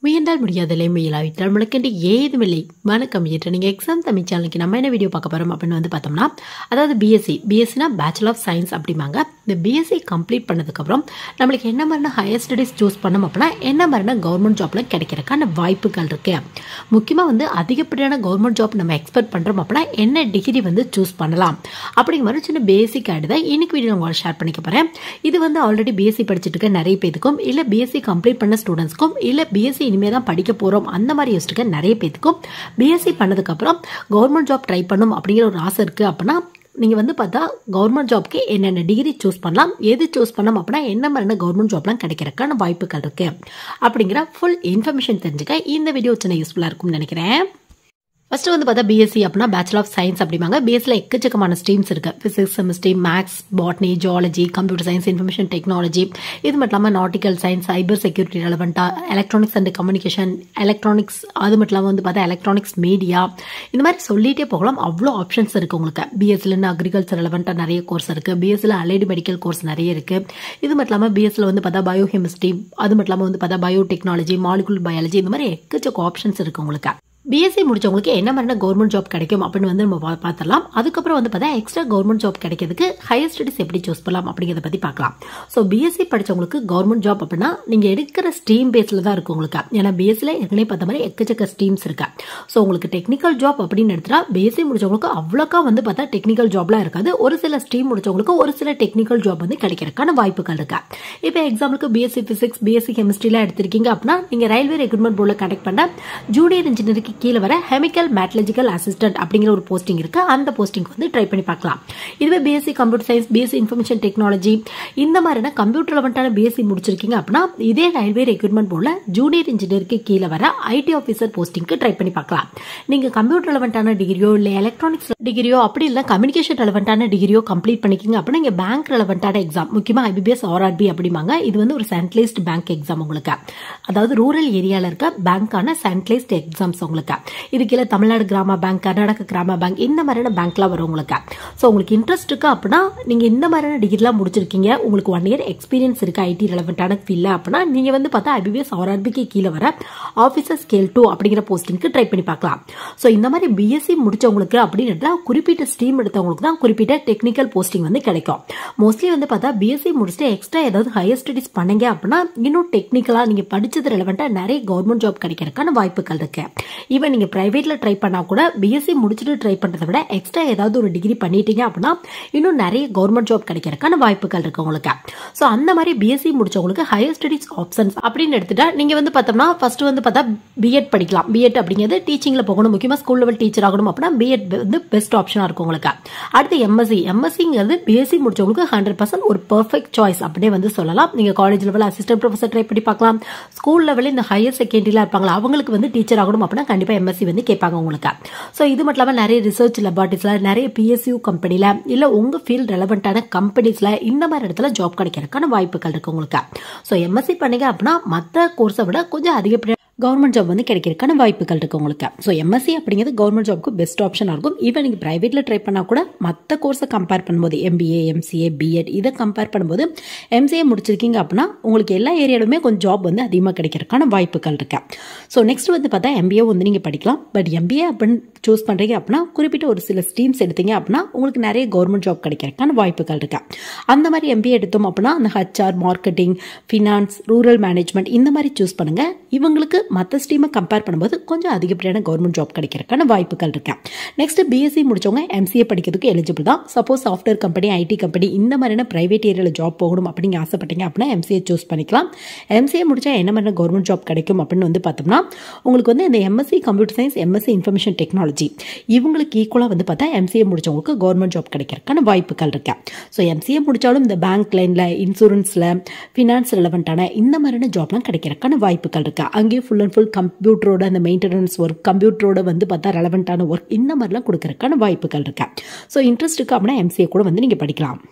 முயன்றால் முடியாதலை முயலாவிட்டால் முளைக்கண்டு ஏதுமில்லை வணக்கம் ஏற்ற நீங்கள் எக்ஸாம் தமிழ் சேனலுக்கு நம்ம என்ன வீடியோ பார்க்க போகிறோம் அப்படின்னு வந்து பார்த்தோம்னா அதாவது பிஎஸ்சி பிஎஸ்சினா பேச்சுலர் ஆஃப் சயின்ஸ் அப்படிம்பாங்க இந்த பிஎஸ்சி கம்ப்ளீட் பண்ணதுக்கப்புறம் நம்மளுக்கு என்ன மாதிரினா ஹையர் ஸ்டடீஸ் சூஸ் பண்ணோம் அப்படின்னா என்ன மாதிரினா கவர்மெண்ட் ஜாப்ல கிடைக்கிறதுக்கான வாய்ப்புகள் இருக்கு முக்கியமாக வந்து அதிகப்படியான கவர்மெண்ட் ஜாப் நம்ம எக்ஸ்பெக்ட் பண்ணுறோம் அப்படின்னா என்ன டிகிரி வந்து சூஸ் பண்ணலாம் அப்படிங்கிற மாதிரி சின்ன பேசிக் ஆடு தான் இன்னைக்கு வீடியோ உங்களை ஷேர் பண்ணிக்க போகிறேன் இது வந்து ஆல்ரெடி பிஎஸ்சி படிச்சுட்டு இருக்க நிறைய பேத்துக்கும் இல்லை பிஎஸ்சி கம்ப்ளீட் பண்ண ஸ்டூடெண்ட்ஸ்க்கும் இல்லை பிஎஸ்சி இனிமேல் தான் படிக்க போகிறோம் அந்த மாதிரி யோசிச்சுக்க நிறைய பேத்துக்கும் பிஎஸ்சி பண்ணதுக்கப்புறம் கவர்மெண்ட் ஜாப் ட்ரை பண்ணும் அப்படிங்கிற ஒரு ஆசை இருக்குது அப்படின்னா நீங்கள் வந்து பார்த்தா கவர்மெண்ட் ஜாப்க்கு என்னென்ன டிகிரி சூஸ் பண்ணலாம் எது சூஸ் பண்ணலாம் அப்படின்னா என்ன மாதிரியான கவர்மெண்ட் ஜாப்லாம் கிடைக்கிறதுக்கான வாய்ப்புகள் இருக்குது அப்படிங்கிற ஃபுல் இன்ஃபர்மேஷன் தெரிஞ்சுக்க இந்த வீடியோ சின்ன யூஸ்ஃபுல்லாக இருக்கும்னு நினைக்கிறேன் ஃபர்ஸ்ட் வந்து பார்த்தா பிஎஸ்சி அப்படின்னா பேச்சுலர் ஆஃப் சயின்ஸ் அப்படிம்பாங்க பிஎஸ்சியில் எக்கச்சக்கமான ஸ்ட்ரீம்ஸ் இருக்கு physics chemistry maths botany zoology computer science information technology இது மட்டும் இல்லாமல் நாட்டிக்கல் சயின்ஸ் சைபர் செக்யூரிட்டி ரெலவெண்ட்டாக எலக்ட்ரானிக்ஸ் அண்ட் கம்யூனிகேஷன் எலக்ட்ரானிக்ஸ் அது மட்டும் இல்லாமல் வந்து பார்த்தா எலக்ட்ரானிக்ஸ் மீடியா இந்த மாதிரி சொல்லிட்டே போகலாம் அவ்வளோ ஆப்ஷன்ஸ் இருக்கு உங்களுக்கு பிஎஸ்சிலன்னு அக்ரிகல்ச்சர் ரெலவெண்ட்டாக நிறைய கோர்ஸ் இருக்கு பிஎஸ்சியில் அலைடு மெடிக்கல் கோர்ஸ் நிறைய இருக்கு இது மட்டும் இல்லாமல் பிஎஸ்சியில் வந்து பார்த்தா பயோ கெமிஸ்ட்ரி அது மட்டும் இல்லாமல் வந்து பார்த்தா பயோ டெக்னாலஜி மாலிகுல் பயாலஜி இந்த மாதிரி எக்கச்சக்க ஆப்ஷன்ஸ் இருக்கு உங்களுக்கு பிஎஸ்சி முடிச்சவங்களுக்கு என்ன மாதிரியான கவர்மெண்ட் ஜாப் கிடைக்கும் அப்படின்னு வந்து நம்ம பா- பார்த்துடலாம் அதுக்கப்புறம் வந்து பார்த்தா எக்ஸ்ட்ரா கவர்மெண்ட் ஜாப் கிடைக்கிறதுக்கு ஹையர் ஸ்டடிஸ் எப்படி சூஸ் பண்ணலாம் அப்படிங்கிறத பற்றி பார்க்கலாம் ஸோ பிஎஸ்சி படிச்சவங்களுக்கு கவர்மெண்ட் ஜாப் அப்படின்னா நீங்கள் எடுக்கிற ஸ்ட்ரீம் பேஸில் தான் இருக்கும் உங்களுக்கு ஏன்னா பிஎஸ்சியில் ஏற்கனவே பார்த்த மாதிரி எக்கச்சக்க ஸ்ட்ரீம்ஸ் இருக்கு ஸோ உங்களுக்கு டெக்னிக்கல் ஜாப் அப்படின்னு எடுத்துட்டா பிஎஸ்சி முடிச்சவங்களுக்கு அவ்வளோக்கா வந்து பார்த்தா டெக்னிக்கல் ஜாப்லாம் இருக்காது ஒரு சில ஸ்ட்ரீம் முடிச்சவங்களுக்கு ஒரு சில டெக்னிக்கல் ஜாப் வந்து கிடைக்கிறதுக்கான வாய்ப்புகள் இருக்கு இப்போ எக்ஸாம்பிளுக்கு பிஎஸ்சி பிசிக்ஸ் பிஎஸ்சி கெமிஸ்ட்ரிலாம் எடுத்திருக்கீங்க அப்படின்னா நீங்கள் ரயில்வே ரெக்ரூட்மெண்ட் போர்டில் கனெக்ட் பண்ண ஜூனியர் இன்ஜினியருக்கு கீழே வர கெமிக்கல் மேட்லஜிக்கல் அசிஸ்டன்ட் அப்படிங்கிற ஒரு போஸ்டிங் இருக்கு அந்த போஸ்டிங் வந்து ட்ரை பண்ணி பார்க்கலாம் இதுவே BSc computer science BSc information technology இந்த மாதிரியான கம்ப்யூட்டர் லெவன்ட்டான பிஎஸ்சி முடிச்சிருக்கீங்க அப்படின்னா இதே ரயில்வே ரெக்ரூட்மெண்ட் போர்டில் ஜூனியர் இன்ஜினியருக்கு கீழே வர ஐடி ஆஃபீஸர் போஸ்டிங்க்கு ட்ரை பண்ணி பார்க்கலாம் நீங்க கம்ப்யூட்டர் ரெலவெண்ட்டான டிகிரியோ இல்லை எலக்ட்ரானிக்ஸ் டிகிரியோ அப்படி இல்லை கம்யூனிகேஷன் ரெலவெண்ட்டான டிகிரியோ கம்ப்ளீட் பண்ணிக்கிங்க அப்படின்னா இங்கே பேங்க் ரெலவெண்ட்டான எக்ஸாம் முக்கியமாக ஐபிபிஎஸ் ஆர்ஆர்பி அப்படிம்பாங்க இது வந்து ஒரு சென்ட்ரலைஸ்ட் பேங்க் எக்ஸாம் உங்களுக்கு அதாவது ரூரல் ஏரியாவில் இருக்க பேங்க்கான சென்ட்ரலைஸ்ட் எக்ஸாம்ஸ் உங்களுக்கு இது கீழே தமிழ்நாடு கிராம பேங்க் கர்நாடக கிராம பேங்க் இந்த மாதிரியான பேங்க்லாம் வரும் உங்களுக்கு ஸோ உங்களுக்கு இன்ட்ரெஸ்ட் இருக்கு அப்படின்னா நீங்கள் இந்த மாதிரியான டிகிரிலாம் முடிச்சிருக்கீங்க உங்களுக்கு ஒன் இயர் எக்ஸ்பீரியன்ஸ் இருக்கு ஐடி ரெலவெண்ட்டான ஃபீல்டில் அப்படின்னா நீங்கள் வந்து பார்த்தா ஐபிபிஎஸ் ஆர்ஆர்பிக்கு கீழே வர ஆஃபீஸர் ஸ்கேல் டூ அப்படிங்கிற போஸ்டிங்க்கு ட்ரை பண்ணி பார்க்கலாம் ஸோ இந்த மாதிரி பிஎஸ்சி முடிச்சவங்களுக்கு அப்படின்னு குறிப்பிட்ட ஸ்ட்ரீம் எடுத்தவங்களுக்கு தான் குறிப்பிட்ட டெக்னிக்கல் போஸ்டிங் வந்து கிடைக்கும் மோஸ்ட்லி வந்து பார்த்தா பிஎஸ்சி முடிச்சுட்டு எக்ஸ்ட்ரா ஏதாவது ஹையர் ஸ்டடிஸ் பண்ணீங்க அப்படின்னா இன்னும் டெக்னிக்கலாக நீங்கள் படிச்சது ரெலவெண்ட்டாக நிறைய கவர்மெண்ட் ஜாப் கிடைக்கிறதுக்கான வாய்ப்புகள் இருக்கு ஈவன் நீங்கள் ப்ரைவேட்டில் ட்ரை பண்ணால் கூட பிஎஸ்சி முடிச்சுட்டு ட்ரை பண்ணுறதை விட எக்ஸ்ட்ரா ஏதாவது ஒரு டிகிரி பண்ணிட்டீங்க அப்படின்னா இன்னும் நிறைய கவர்மெண்ட் ஜாப் கிடைக்கிறதுக்கான வாய்ப்புகள் இருக்கு உங்களுக்கு ஸோ அந்த மாதிரி பிஎஸ்சி முடிச்சவங்களுக்கு ஹையர் ஸ்டடிஸ் ஆப்ஷன்ஸ் அப்படின்னு எடுத்துட்டா நீங்கள் வந்து பார்த்தோம்னா ஃபர்ஸ்ட் வந்து பார்த்தா பிஎட் படிக்கலாம் பிஎட் அப்படிங்கிறது டீச்சிங்கில் போகணும் முக்கியமாக ஸ்கூல் லெவல் டீச்சர் ஆகணும் அப்படின்னா பிஎட் வந்து பெஸ்ட் ஆப்ஷனாக இருக்கும் உங்களுக்கு அடுத்து எம்எஸ்சி எம்எஸ்சிங்கிறது பிஎஸ்சி முடிச்சவங்களுக்கு ஹண்ட்ரட் பர்சன்ட் ஒரு பர்ஃபெக்ட் சாய்ஸ் அப்படியே வந்து சொல்லலாம் நீங்கள் college level assistant professor try பண்ணி பார்க்கலாம் ஸ்கூல் லெவலில் இந்த ஹையர் செகண்டரியில் இருப்பாங்களா அவங்களுக்கு வந்து டீச்சர் ஆகணும் அப்படின்னா கண்டிப்பாக எம்எஸ்சி வந்து கேட்பாங்க உங்களுக்கு ஸோ இது மட்டும் இல்லாமல் நிறைய ரிசர்ச் லெபார்ட்டரிஸில் நிறைய பிஎஸ்யூ கம்பெனியில் இல்லை உங்கள் ஃபீல்ட் ரெலவெண்ட்டான கம்பெனிஸில் இந்த மாதிரி இடத்துல ஜாப் கிடைக்கிறதுக்கான வாய்ப்புகள் இருக்கு உங்களுக்கு ஸோ எம்எஸ்சி பண்ணீங்க அப்படின்னா மற்ற கோர்ஸை விட கொஞ்சம் அதிகப்படியான கவர்மெண்ட் ஜாப் வந்து கிடைக்கிறதுக்கான வாய்ப்புகள் இருக்கு உங்களுக்கு ஸோ எம்எஸ்சி அப்படிங்கிறது கவர்மெண்ட் ஜாப்க்கு பெஸ்ட் ஆப்ஷனாக இருக்கும் ஈவன் நீங்கள் ப்ரைவேட்டில் ட்ரை பண்ணால் கூட மற்ற கோர்ஸை கம்பேர் பண்ணும்போது எம்பிஏ எம்சிஏ பிஎட் இதை கம்பேர் பண்ணும்போது எம்சிஏ முடிச்சிருக்கீங்க அப்படின்னா உங்களுக்கு எல்லா ஏரியாலுமே கொஞ்சம் ஜாப் வந்து அதிகமாக கிடைக்கிறதுக்கான வாய்ப்புகள் இருக்கு ஸோ நெக்ஸ்ட் வந்து பார்த்தா எம்பிஏ வந்து நீங்கள் படிக்கலாம் பட் எம்பிஏ அப்படின்னு சூஸ் பண்ணுறீங்க அப்படின்னா குறிப்பிட்ட ஒரு சில ஸ்ட்ரீம்ஸ் எடுத்தீங்க அப்படின்னா உங்களுக்கு நிறைய கவர்மெண்ட் ஜாப் கிடைக்கிறதுக்கான வாய்ப்புகள் இருக்கு அந்த மாதிரி எம்பிஏ எடுத்தோம் அப்படின்னா அந்த HR marketing finance rural management இந்த மாதிரி சூஸ் பண்ணுங்க இவங்களுக்கு மற்ற ஸ்ட்ரீமை கம்பேர் பண்ணும்போது கொஞ்சம் அதிகப்படியான கவர்மெண்ட் ஜாப் கிடைக்கிறதுக்கான வாய்ப்புகள் இருக்கு நெக்ஸ்ட் பிஎஸ்சி முடிச்சவங்க எம்சிஏ படிக்கிறதுக்கு எலிஜிபிள் தான் suppose software company IT company இந்த மாதிரியான பிரைவேட் ஏரியாவில் ஜாப் போகணும் அப்படிங்க ஆசைப்பட்டீங்க அப்படின்னா எம்சிஏ சூஸ் பண்ணிக்கலாம் எம்சிஏ முடிச்சா என்ன மாதிரியான கவர்மெண்ட் ஜாப் கிடைக்கும் அப்படின்னு வந்து பார்த்தோம்னா உங்களுக்கு வந்து இந்த MSc computer science MSc information technology இவங்களுக்கு ஈக்குவலாக வந்து பார்த்தா எம்சிஏ முடிச்சவங்களுக்கு கவர்மெண்ட் ஜாப் கிடைக்கிறதுக்கான வாய்ப்புகள் இருக்கு ஸோ எம்சிஏ முடிச்சாலும் இந்த பேங்க் லைனில் இன்சூரன்ஸில் ஃபினான்ஸ் ரெலவெண்ட்டான இந்த மாதிரியான ஜாப்லாம் கிடைக்கிறதுக்கான வாய்ப்புகள் இருக்கு அங்கேயும் ஃபுல் அண்ட் ஃபுல் கம்ப்யூட்டரோட அந்த மெயின்டெனன்ஸ் ஒர்க் கம்ப்யூட்டரோட வந்து பார்த்தா ரெலவெண்ட்டான ஒர்க் இந்த மாதிரிலாம் கொடுக்கறதுக்கான வாய்ப்புகள் இருக்கு ஸோ இன்ட்ரெஸ்ட் இருக்கு அப்படின்னா எம்சிஏ கூட வந்து நீங்கள் படிக்கலாம்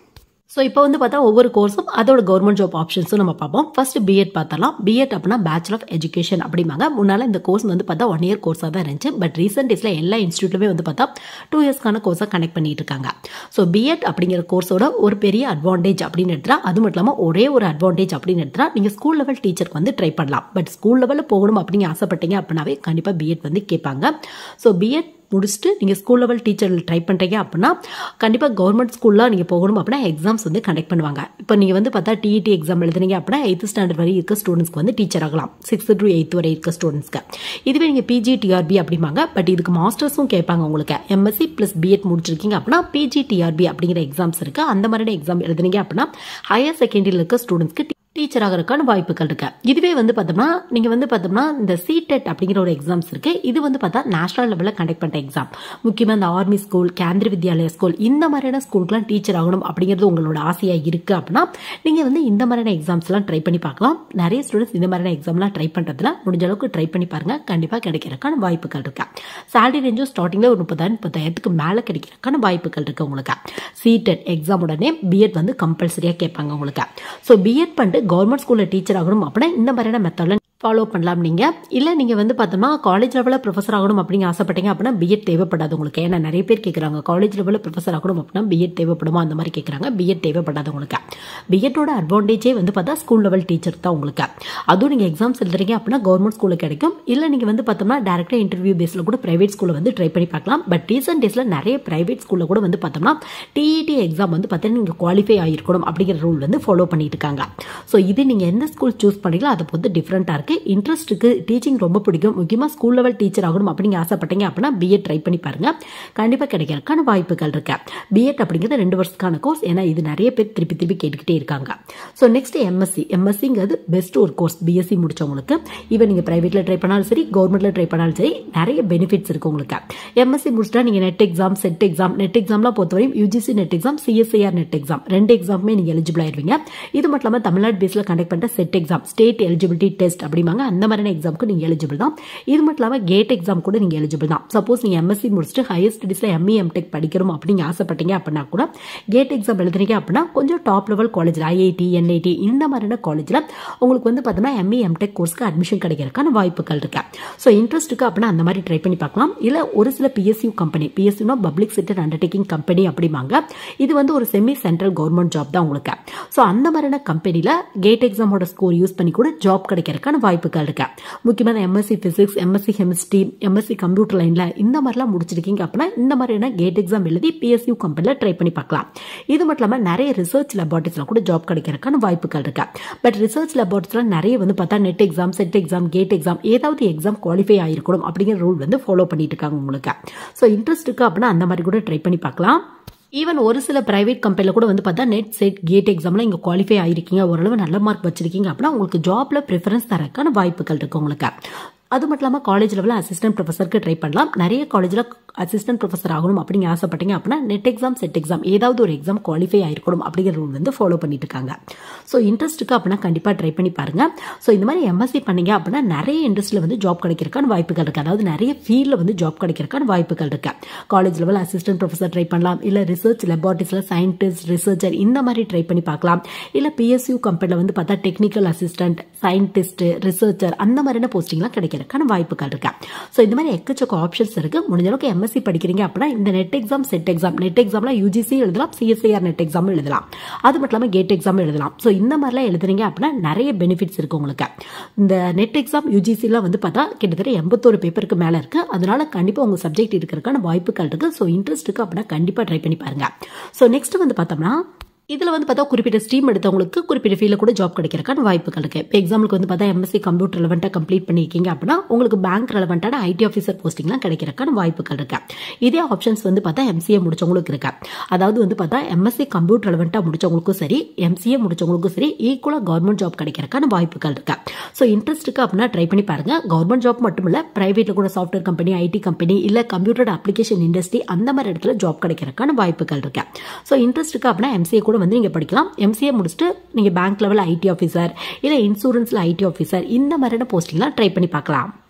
ஸோ இப்போ வந்து பார்த்தா ஒவ்வொரு கோர்ஸும் அதோட கவர்மெண்ட் ஜாப் ஆப்ஷன்ஸும் நம்ம பார்ப்போம் ஃபர்ஸ்ட் பிஎட் பார்த்தலாம் பிஎட் அப்படின்னா பேச்சுலர் ஆஃப் எஜுகேஷன் அப்படிம்பாங்க முன்னால் இந்த கோர்ஸ் வந்து பார்த்தா ஒன் இயர் கோர்ஸாக தான் இருந்துச்சு பட் ரீசெண்ட் டேஸில் எல்லா இன்ஸ்டியூட்லுமே வந்து பார்த்தா டூ இயர்ஸ்க்கான கோர்ஸாக கனெக்ட் பண்ணிட்டு இருக்காங்க ஸோ பிஎட் அப்படிங்கிற கோர்ஸோட ஒரு பெரிய அட்வான்டேஜ் அப்படின்னு எடுத்துட்டா அது மட்டும் இல்லாமல் ஒரே ஒரு அட்வான்டேஜ் அப்படின்னு எடுத்துட்டா நீங்கள் ஸ்கூல் லெவல் டீச்சருக்கு வந்து ட்ரை பண்ணலாம் பட் ஸ்கூல் லெவலில் போகணும் அப்படின்னு ஆசைப்பட்டீங்க அப்படின்னாவே கண்டிப்பாக பிஎட் வந்து கேட்பாங்க ஸோ பிஎட் முடிச்சுட்டு நீங்கள் ஸ்கூல் லெவல் டீச்சர் ட்ரை பண்ணுறீங்க அப்படின்னா கண்டிப்பாக கவர்மெண்ட் ஸ்கூலில் நீங்கள் போகணும் அப்படின்னா எக்ஸாம்ஸ் வந்து கண்டக்ட் பண்ணுவாங்க இப்போ நீங்கள் வந்து பார்த்தா டிஇடி எக்ஸாம் எழுதுனீங்க அப்படின்னா எயித்து ஸ்டாண்டர்ட் வரை இருக்க ஸ்டூடெண்ட்ஸ்க்கு வந்து டீச்சர் ஆகலாம் சிக்ஸ்த்து டு எயித் வரை இருக்க ஸ்டூடெண்ட்ஸ்க்கு இதுவே நீங்கள் பிஜி டிஆர்பி அப்படிம்பாங்க பட் இதுக்கு மாஸ்டர்ஸும் கேட்பாங்க உங்களுக்கு எம்எஸ்சி ப்ளஸ் பிஎட் முடிச்சிருக்கீங்க அப்படின்னா பிஜி டிஆர்பி அப்படிங்கிற எக்ஸாம்ஸ் இருக்குது அந்த மாதிரியான எக்ஸாம் எழுதுனீங்க அப்படின்னா ஹையர் செகண்டரியில் இருக்க ஸ்டூடெண்ட்ஸ்க்கு டீச்சர் ஆகிறதுக்கான வாய்ப்புகள் இருக்கு இதுவே வந்து பார்த்தோம்னா நீங்கள் வந்து பார்த்தோம்னா இந்த சிடெட் அப்படிங்கிற ஒரு எக்ஸாம்ஸ் இருக்கு இது வந்து பார்த்தா நேஷனல் லெவலில் கண்டக்ட் பண்ணுற எக்ஸாம் முக்கியமாக இந்த ஆர்மி ஸ்கூல் கேந்திர வித்யாலயா ஸ்கூல் இந்த மாதிரியான ஸ்கூலுக்குலாம் டீச்சர் ஆகணும் அப்படிங்கிறது உங்களோட ஆசையாக இருக்கு அப்படின்னா நீங்கள் வந்து இந்த மாதிரியான எக்ஸாம்ஸ்லாம் ட்ரை பண்ணி பார்க்கலாம் நிறைய ஸ்டூடெண்ட்ஸ் இந்த மாதிரியான எக்ஸாம்லாம் ட்ரை பண்ணுறதுல முடிஞ்ச அளவுக்கு ட்ரை பண்ணி பாருங்க கண்டிப்பாக கிடைக்கிறதுக்கான வாய்ப்புகள் இருக்கு சேலரி ரேஞ்சும் ஸ்டார்டிங்கில் ஒரு முப்பதாயிரம் முப்பதாயிரத்துக்கு மேலே கிடைக்கிறதுக்கான வாய்ப்புகள் இருக்கு உங்களுக்கு சிடெட் எக்ஸாம் உடனே பிஎட் வந்து கம்பல்சரியாக கேட்பாங்க உங்களுக்கு ஸோ பிஎட் பண்ணிட்டு கவர்மெண்ட் ஸ்கூலில் டீச்சர் ஆகணும் அப்படின்னா இந்த மாதிரியான மெத்தடில் ஃபாலோ பண்ணலாம் நீங்கள் இல்லை நீங்கள் வந்து பார்த்தோம்னா காலேஜ் லெவலில் ப்ரொஃபஸர் ஆகணும் அப்படின்னு ஆசைப்பட்டீங்க அப்படின்னா பிஎட் தேவைப்படாது உங்களுக்கு ஏன்னா நிறைய பேர் கேட்குறாங்க காலேஜ் லெவலில் ப்ரொஃபஸர் ஆகணும் அப்படின்னா பிஎட் தேவைப்படுமா அந்த மாதிரி கேட்குறாங்க பிஎட் தேவைப்படாது உங்களுக்கு பிஎட்டோட அட்வான்டேஜே வந்து பார்த்தா ஸ்கூல் லெவல் டீச்சர் தான் உங்களுக்கு அதுவும் நீங்கள் எக்ஸாம்ஸ் எழுதுறீங்க அப்படின்னா கவர்மெண்ட் ஸ்கூலில் கிடைக்கும் இல்லை நீங்கள் வந்து பார்த்தோம்னா டேரெக்டாக இன்டர்வியூ பேஸில் கூட ப்ரைவேட் ஸ்கூலில் வந்து ட்ரை பண்ணி பார்க்கலாம் பட் ரீசெண்ட் டேஸில் நிறைய ப்ரைவேட் ஸ்கூலில் கூட வந்து பார்த்தோம்னா டிஇடி எக்ஸாம் வந்து பார்த்தீங்கன்னா நீங்கள் குவாலிஃபை ஆகிருக்கணும் அப்படிங்கிற ரூல் வந்து ஃபாலோ பண்ணிட்டு இருக்காங்க ஸோ இது நீங்கள் எந்த ஸ்கூல் சூஸ் பண்ணீங்களோ அதை பொறுத்து டிஃப்ரெண்ட்டாக இருக்குது இன்ட்ரெஸ்ட்டுக்கு டீச்சிங் ரொம்ப பிடிக்கும் முக்கியமாக ஸ்கூல் லெவல் டீச்சர் ஆகணும் அப்படிங்க ஆசைப்பட்டீங்க அப்படின்னா பிஎட் ட்ரை பண்ணி பாருங்க கண்டிப்பாக கிடைக்கிறதுக்கான வாய்ப்புகள் இருக்கு பிஎட் அப்படிங்கிறது ரெண்டு வருஷத்துக்கான கோர்ஸ் ஏன்னா இது நிறைய பேர் திருப்பி திருப்பி கேட்டுக்கிட்டே இருக்காங்க ஸோ நெக்ஸ்ட் எம்எஸ்சி எம்எஸ்சிங்கிறது பெஸ்ட் ஒரு கோர்ஸ் பிஎஸ்சி முடிச்சவங்களுக்கு ஈவன் நீங்கள் ப்ரைவேட்டில் ட்ரை பண்ணாலும் சரி கவர்மெண்ட்டில் ட்ரை பண்ணாலும் சரி நிறைய பெனிஃபிட்ஸ் இருக்கு உங்களுக்கு எம்எஸ்சி முடிச்சிட்டா நீங்கள் NET exam SET exam NET எக்ஸாம்லாம் பொறுத்தவரையும் UGC NET exam CSIR NET exam ரெண்டு எக்ஸாமுமே நீங்கள் எலிஜிபிள் ஆயிருவீங்க இது மட்டும் இல்லாமல் தமிழ்நாடு பேஸில் கண்டக்ட் பண்ணுற SET exam state eligibility test அப்படிம்பாங்க அந்த மாதிரியான எக்ஸாமுக்கு நீங்கள் எலிஜிபிள் தான் இது மட்டும் இல்லாமல் கேட் எக்ஸாம் கூட நீங்கள் எலிஜிபிள் தான் சப்போஸ் நீங்கள் எம்எஸ்சி முடிச்சுட்டு ஹையர் ஸ்டடீஸில் எம்இ எம்டெக் படிக்கணும் அப்படின்னு ஆசைப்பட்டீங்க அப்படின்னா கூட கேட் எக்ஸாம் எழுதுறீங்க அப்படின்னா கொஞ்சம் டாப் லெவல் காலேஜில் ஐஐடி என்ஐடி இந்த மாதிரியான காலேஜில் உங்களுக்கு வந்து பார்த்தோம்னா எம்இ எம்டெக் கோர்ஸ்க்கு அட்மிஷன் கிடைக்கிறதுக்கான வாய்ப்புகள் இருக்கு ஸோ இன்ட்ரெஸ்ட்டுக்கு அப்படின்னா அந்த மாதிரி ட்ரை பண்ணி பார்க்கலாம் இல்லை ஒரு சில பிஎஸ்யூ கம்பெனி பிஎஸ்யூனா பப்ளிக் செக்டர் அண்டர்டேக்கிங் கம்பெனி அப்படிம்பாங்க இது வந்து ஒரு செமி சென்ட்ரல் கவர்மெண்ட் ஜாப் தான் உங்களுக்கு ஸோ அந்த மாதிரியான கம்பெனியில் கேட் எக்ஸாமோட ஸ்கோர் யூஸ் பண்ணி கூட ஜாப் கிடைக்கிறதுக்கான வாய்ப்புகள் இருக்கு முக்கியமாக MSc physics MSc chemistry MSc computer லைனில் இந்த மாதிரிலாம் முடிச்சிருக்கீங்க அப்படின்னா இந்த மாதிரியான கேட் எக்ஸாம் எழுதி பிஎஸ்யூ கம்பெனியில் ட்ரை பண்ணி பார்க்கலாம் இது மட்டும் இல்லாமல் நிறைய ரிசர்ச் லெபார்ட்டரிஸில் கூட ஜாப் கிடைக்கிறதுக்கான வாய்ப்புகள் இருக்கு பட் ரிசர்ச் லெபார்ட்டரிஸில் நிறைய வந்து பார்த்தா NET exam SET exam GATE exam ஏதாவது எக்ஸாம் குவாலிஃபை ஆகிருக்கணும் அப்படிங்கிற ரூல் வந்து ஃபாலோ பண்ணிட்டு இருக்காங்க உங்களுக்கு ஸோ இன்ட்ரெஸ்ட் இருக்கு அப்படின்னா அந்த மாதிரி கூட ட்ரை பண்ணி பார்க்கலாம் ஈவன் ஒரு சில பிரைவேட் கம்பெனியில் கூட வந்து பார்த்தா நெட் செட் கேட் எக்ஸாமில் இங்கே குவாலிஃபை ஆகிருக்கீங்க ஓரளவு நல்ல மார்க் வச்சிருக்கீங்க அப்படின்னா உங்களுக்கு ஜாப்ல ப்ரிஃபரன்ஸ் தரக்கான வாய்ப்புகள் இருக்கு உங்களுக்கு அது மட்டும் இல்லாமல் காலேஜ் லெவலில் அசிஸ்டன்ட் ப்ரொஃபஸருக்கு ட்ரை பண்ணலாம் நிறைய காலேஜில் அசிஸ்டன்ட் ப்ரொஃபஸர் ஆகணும் அப்படிங்க ஆசைப்பட்டீங்க அப்படின்னா நெட் எக்ஸாம் செட் எக்ஸாம் ஏதாவது ஒரு எக்ஸாம் குவாலிஃபை ஆயிருக்கணும் அப்படிங்கிற ரூல் வந்து ஃபாலோ பண்ணிட்டு இருக்காங்க ஸோ இன்ட்ரெஸ்ட்டுக்கு அப்படின்னா கண்டிப்பாக ட்ரை பண்ணி பாருங்க ஸோ இந்த மாதிரி எம்எஸ்சி பண்ணீங்க அப்படின்னா நிறைய இண்டஸ்ட்ரியில் வந்து ஜாப் கிடைக்கிறதுக்கான வாய்ப்புகள் இருக்கு அதாவது நிறைய ஃபீல்டில் வந்து ஜாப் கிடைக்கிறதுக்கான வாய்ப்புகள் இருக்கு college level assistant professor try பண்ணலாம் இல்லை ரிசர்ச் லெபார்ட்டரிஸில் சயின்டிஸ்ட் ரிசர்ச்சர் இந்த மாதிரி ட்ரை பண்ணி பார்க்கலாம் இல்லை பிஎஸ்யூ கம்பெனியில் வந்து பார்த்தா டெக்னிக்கல் அசிஸ்டன்ட் சயின்டிஸ்ட் ரிசர்ச்சர் அந்த மாதிரியான போஸ்டிங்லாம் கிடைக்கிறதுக்கான வாய்ப்புகள் இருக்கு ஸோ இந்த மாதிரி எக்கச்சக்க ஆப்ஷன்ஸ் இருக்கு முடிஞ்ச அளவுக்கு எம்எஸ்சி படிக்கிறீங்க அப்படின்னா இந்த NET exam SET exam NET எக்ஸாம்ல யூஜிசி எழுதலாம் சிஎஸ்ஐஆர் நெட் எக்ஸாம் எழுதலாம் அது மட்டும் இல்லாமல் கேட் எக்ஸாம் எழுதலாம் ஸோ இந்த மாதிரிலாம் எழுதுறீங்க அப்படின்னா நிறைய பெனிஃபிட்ஸ் இருக்கு உங்களுக்கு இந்த நெட் எக்ஸாம் யூஜிசிலாம் வந்து பார்த்தா கிட்டத்தட்ட எண்பத்தோரு பேப்பருக்கு மேலே இருக்கு அதனால கண்டிப்பாக உங்க சப்ஜெக்ட் இருக்கிறதுக்கான வாய்ப்புகள் இருக்கு ஸோ இன்ட்ரெஸ்ட் இருக்கு அப்படின்னா கண்டிப்பாக ட்ரை பண்ணி பாருங்க ஸோ நெக்ஸ்ட் வந்து பார்த்தோம்னா இதில் வந்து பார்த்தா குறிப்பிட்ட ஸ்ட்ரீம் எடுத்தவங்களுக்கு குறிப்பிட்ட ஃபீல்டில் கூட ஜாப் கிடைக்கிறக்கான வாய்ப்புகள் இருக்கு இப்போ எக்ஸாம்பிளுக்கு வந்து பார்த்தா எம்எஸ்சி கம்ப்யூட்டர் ரெலவெண்ட்டாக கம்ப்ளீட் பண்ணியிருக்கீங்க அப்படின்னா உங்களுக்கு பேங்க் ரெலவெண்ட்டான ஐடி ஆஃபீஸர் போஸ்டிங்லாம் கிடைக்கிறக்கான வாய்ப்புகள் இருக்கு இதே ஆப்ஷன்ஸ் வந்து பார்த்தா எம்சிஏ முடிச்சவங்களுக்கு இருக்கு அதாவது வந்து பார்த்தா எம்எஸ்சி கம்ப்யூட்டர் ரெலவெண்ட்டாக முடிச்சவங்களுக்கும் சரி எம்சிஏ முடிச்சவங்களுக்கும் சரி ஈக்குவலாக கவர்மெண்ட் ஜாப் கிடைக்கிறக்கான வாய்ப்புகள் இருக்கு ஸோ இன்ட்ரெஸ்ட் இருக்கு அப்படின்னா ட்ரை பண்ணி பாருங்க கவர்மெண்ட் ஜாப் மட்டும் இல்லை பிரைவேட்டில் கூட சாஃப்ட்வேர் கம்பெனி ஐடி கம்பெனி இல்லை கம்ப்யூட்டர் அப்ளிகேஷன் இண்டஸ்ட்ரி அந்த மாதிரி இடத்துல ஜாப் கிடைக்கிறக்கான வாய்ப்புகள் இருக்கு ஸோ இன்ட்ரெஸ்ட் இருக்கு அப்படின்னா எம்சிஏ கூட வந்து நீங்கள் படிக்கலாம் எம்சிஏ முடிச்சுட்டு நீங்கள் பேங்க் லெவல் ஐடி ஆஃபீஸர் இல்லை இன்சூரன்ஸில் ஐடி ஆஃபீஸர் இந்த மாதிரியான போஸ்டிங்லாம் ட்ரை பண்ணி பார்க்கலாம்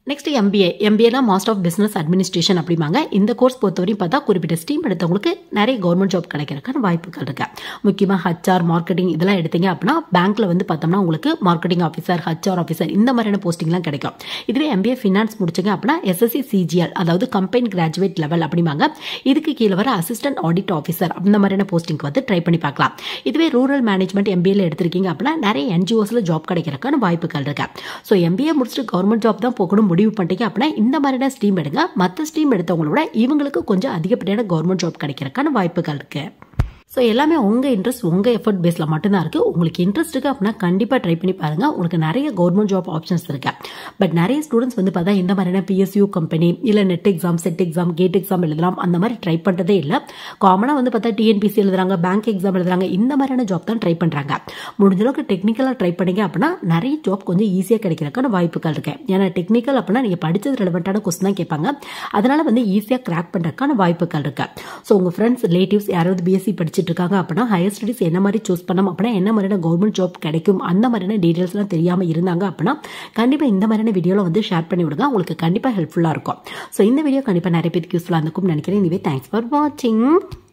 நெக்ஸ்ட் எம்பிஏ எம்பிஏனா மாஸ்டர் ஆஃப் பிசினஸ் அட்மினிஸ்ட்ரேஷன் அப்படிம்பாங்க இந்த கோர்ஸ் பொறுத்தவரையும் பார்த்தா குறிப்பிட்ட ஸ்ட்ரீம் எடுத்தவங்களுக்கு நிறைய கவர்மெண்ட் ஜாப் கிடைக்கிறதுக்கான வாய்ப்புகள் இருக்கு முக்கியமாக ஹச்ஆர் மார்க்கெட்டிங் இதெல்லாம் எடுத்தீங்க அப்படின்னா பேங்க்ல வந்து பார்த்தோம்னா உங்களுக்கு மார்க்கெட்டிங் ஆஃபீஸர் ஹச்ஆர் ஆஃபீஸர் இந்த மாதிரியான போஸ்டிங்லாம் கிடைக்கும் இதுவே எம்பிஏ ஃபினான்ஸ் முடிச்சிங்க அப்படின்னா எஸ்எஸ்சி சிஜிஎல் அதாவது கம்பெனி கிராஜுவேட் லெவல் அப்படிம்பாங்க இதுக்கு கீழே வர அசிஸ்டன்ட் ஆடிட் ஆஃபீஸர் அந்த மாதிரியான போஸ்டிங்க்கு வந்து ட்ரை பண்ணி பார்க்கலாம் இதுவே ரூரல் மேனேஜ்மெண்ட் எம்பிஏல எடுத்திருக்கீங்க அப்படின்னா நிறைய என்ஜிஓஸ்ல ஜாப் கிடைக்கிறதுக்கான வாய்ப்புகள் இருக்கு ஸோ எம்பிஏ முடிச்சுட்டு கவர்மெண்ட் ஜாப் தான் போகணும் முடிவு பண்ணிட்டீங்க அப்படின்னா இந்த மாதிரியான ஸ்ட்ரீம் எடுங்க மற்ற ஸ்ட்ரீம் எடுத்தவங்களோட இவங்களுக்கு கொஞ்சம் அதிகப்படியான கவர்மெண்ட் ஜாப் கிடைக்கிறதுக்கான வாய்ப்புகள் இருக்கு ஸோ எல்லாமே உங்கள் இன்ட்ரெஸ்ட் உங்கள் எஃபர்ட் பேஸில் மட்டும்தான் இருக்குது உங்களுக்கு இன்ட்ரெஸ்ட் இருக்குது அப்படின்னா கண்டிப்பாக ட்ரை பண்ணி பாருங்கள் உங்களுக்கு நிறைய கவர்மெண்ட் ஜாப் ஆப்ஷன்ஸ் இருக்கு பட் நிறைய ஸ்டூடெண்ட்ஸ் வந்து பார்த்தா இந்த மாதிரியான பிஎஸ்யூ கம்பெனி இல்லை NET exam SET exam GATE exam எழுதலாம் அந்த மாதிரி ட்ரை பண்ணுறதே இல்லை காமனாக வந்து பார்த்தா டிஎன்பிசி எழுதுறாங்க பேங்க் எக்ஸாம் எழுதுறாங்க இந்த மாதிரியான ஜாப் தான் ட்ரை பண்ணுறாங்க முடிஞ்ச அளவுக்கு டெக்னிக்கலாக ட்ரை பண்ணீங்க அப்படின்னா நிறைய ஜாப் கொஞ்சம் ஈஸியாக கிடைக்கிறதுக்கான வாய்ப்புகள் இருக்கு ஏன்னா டெக்னிக்கல் அப்படின்னா நீங்கள் படித்தது ரெலவெண்ட்டான கொஸ்டின் தான் கேட்பாங்க அதனால வந்து ஈஸியாக கிராக் பண்ணுறதுக்கான வாய்ப்புகள் இருக்கு ஸோ உங்கள் ஃப்ரெண்ட்ஸ் ரிலேட்டிவ்ஸ் யாராவது பிஎஸ்சி படிச்சுட்டு இருக்காங்க அப்படின்னா ஹையர் ஸ்டடிஸ் என்ன மாதிரி சூஸ் பண்ணோம் அப்படின்னா என்ன மாதிரியான கவர்மெண்ட் ஜாப் கிடைக்கும் அந்த மாதிரியான டீடைல்ஸ்லாம் தெரியாமல் இருந்தாங்க அப்படின்னா கண்டிப்பாக இந்த மாதிரியான வீடியோவில் வந்து ஷேர் பண்ணி விடுங்க உங்களுக்கு கண்டிப்பாக ஹெல்ப்ஃபுல்லாக இருக்கும் ஸோ இந்த வீடியோ கண்டிப்பாக நிறைய பேருக்கு யூஸ்ஃபுல்லாக இருந்திருக்கும் நினைக்கிறேன் இதுவே தேங்க்ஸ் ஃபார் வாட்சிங்